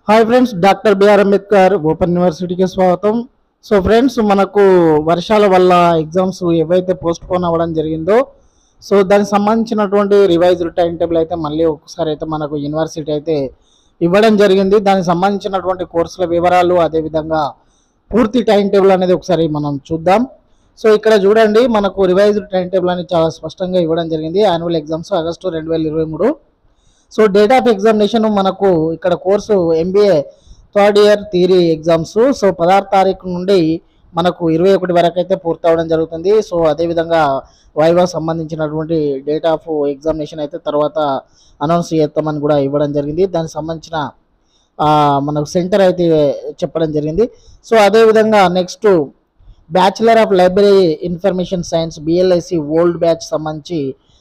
hi friends doctor BR Ambedkar open యూనివర్సిటీకి స్వాగతం so friends మనకు వర్షాల వల్ల ఎగ్జామ్స్ ఏవైతే పోస్ట్ పోన్ అవ్వడం జరిగిందో సో దానికి సంబంధించినటువంటి రివైజ్డ్ టైం టేబుల్ అయితే మళ్ళీ ఒకసారి అయితే మనకు యూనివర్సిటీ అయితే ఇవ్వడం జరిగింది దానికి సంబంధించినటువంటి కోర్సుల వివరాలు అదేవిధంగా పూర్తి టైం టేబుల్ అనేది ఒకసారి మనం చూద్దాం సో ఇక్కడ చూడండి మనకు రివైజ్డ్ టైం టేబుల్ అనేది చాలా స్పష్టంగా ఇవ్వడం జరిగింది యాన్యువల్ ఎగ్జామ్స్ ఆగస్టు రెండు వేల ఇరవై మూడు సో డేట్ ఆఫ్ ఎగ్జామినేషన్ మనకు ఇక్కడ course MBA third year theory exams so పదహారు తారీఖు నుండి మనకు ఇరవై ఒకటి వరకు అయితే పూర్తవడం జరుగుతుంది సో అదేవిధంగా వైవా సంబంధించినటువంటి డేట్ ఆఫ్ ఎగ్జామినేషన్ అయితే తర్వాత అనౌన్స్ చేస్తామని కూడా ఇవ్వడం జరిగింది దానికి సంబంధించిన ఆ, మనకు సెంటర్ అయితే చెప్పడం జరిగింది సో అదేవిధంగా next bachelor of library information science BLIC old batch సంబంధించి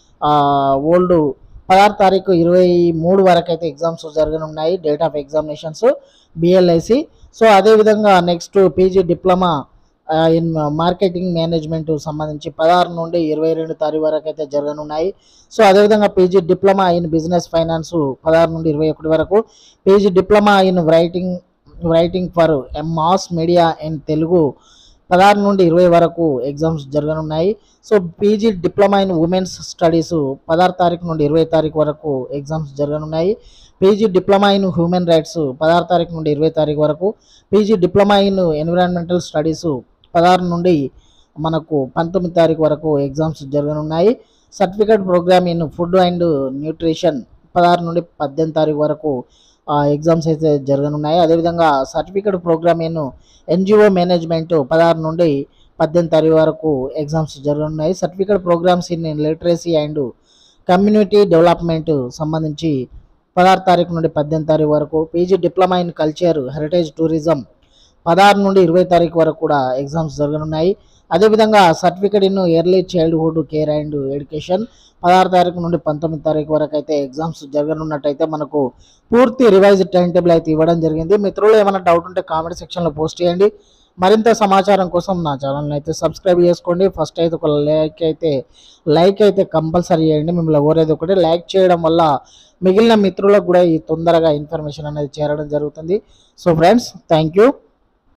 ఓల్డ్ పదహారు తారీఖు ఇరవై మూడు వరకు అయితే ఎగ్జామ్స్ జరగనున్నాయి date of examinations BLIC so అదేవిధంగా next PG diploma in marketing management సంబంధించి పదహారు నుండి ఇరవై రెండు తారీఖు వరకు అయితే జరగనున్నాయి సో అదేవిధంగా PG diploma in business finance పదహారు నుండి ఇరవై ఒకటి వరకు PG diploma in writing writing for mass media in Telugu పదహారు నుండి ఇరవై వరకు ఎగ్జామ్స్ జరగనున్నాయి so PG diploma in women's studies పదహారు తారీఖు నుండి ఇరవై తారీఖు వరకు ఎగ్జామ్స్ జరగనున్నాయి PG diploma in human rights పదహారు తారీఖు నుండి ఇరవై తారీఖు వరకు PG diploma in environmental studies పదహారు నుండి మనకు పంతొమ్మిది తారీఖు వరకు ఎగ్జామ్స్ జరగనున్నాయి certificate programme in food and nutrition పదహారు నుండి పద్దెనిమిది తారీఖు వరకు ఎగ్జామ్స్ అయితే జరగనున్నాయి అదేవిధంగా certificate programme in NGO management పదహారు నుండి పద్దెనిమిది తారీఖు వరకు ఎగ్జామ్స్ జరగనున్నాయి certificate programmes in literacy and community development సంబంధించి పదహారు తారీఖు నుండి పద్దెనిమిది తారీఖు వరకు PG diploma in culture heritage tourism పదహారు నుండి ఇరవై తారీఖు వరకు కూడా ఎగ్జామ్స్ జరగనున్నాయి అదేవిధంగా certificate in early childhood care and education పదహారు తారీఖు నుండి పంతొమ్మిది తారీఖు వరకు అయితే ఎగ్జామ్స్ జరగనున్నట్టయితే మనకు పూర్తి రివైజ్ టైం టేబుల్ అయితే ఇవ్వడం జరిగింది మిత్రులు ఏమైనా డౌట్ ఉంటే కామెంట్ సెక్షన్లో పోస్ట్ చేయండి మరింత సమాచారం కోసం నా ఛానల్ని అయితే సబ్స్క్రైబ్ చేసుకోండి ఫస్ట్ అయితే ఒక లైక్ అయితే లైక్ అయితే కంపల్సరీ చేయండి మిమ్మల్ని కోరేది ఒకటి లైక్ చేయడం వల్ల మిగిలిన మిత్రులకు కూడా ఈ తొందరగా ఇన్ఫర్మేషన్ అనేది చేరడం జరుగుతుంది సో ఫ్రెండ్స్ థ్యాంక్ యూ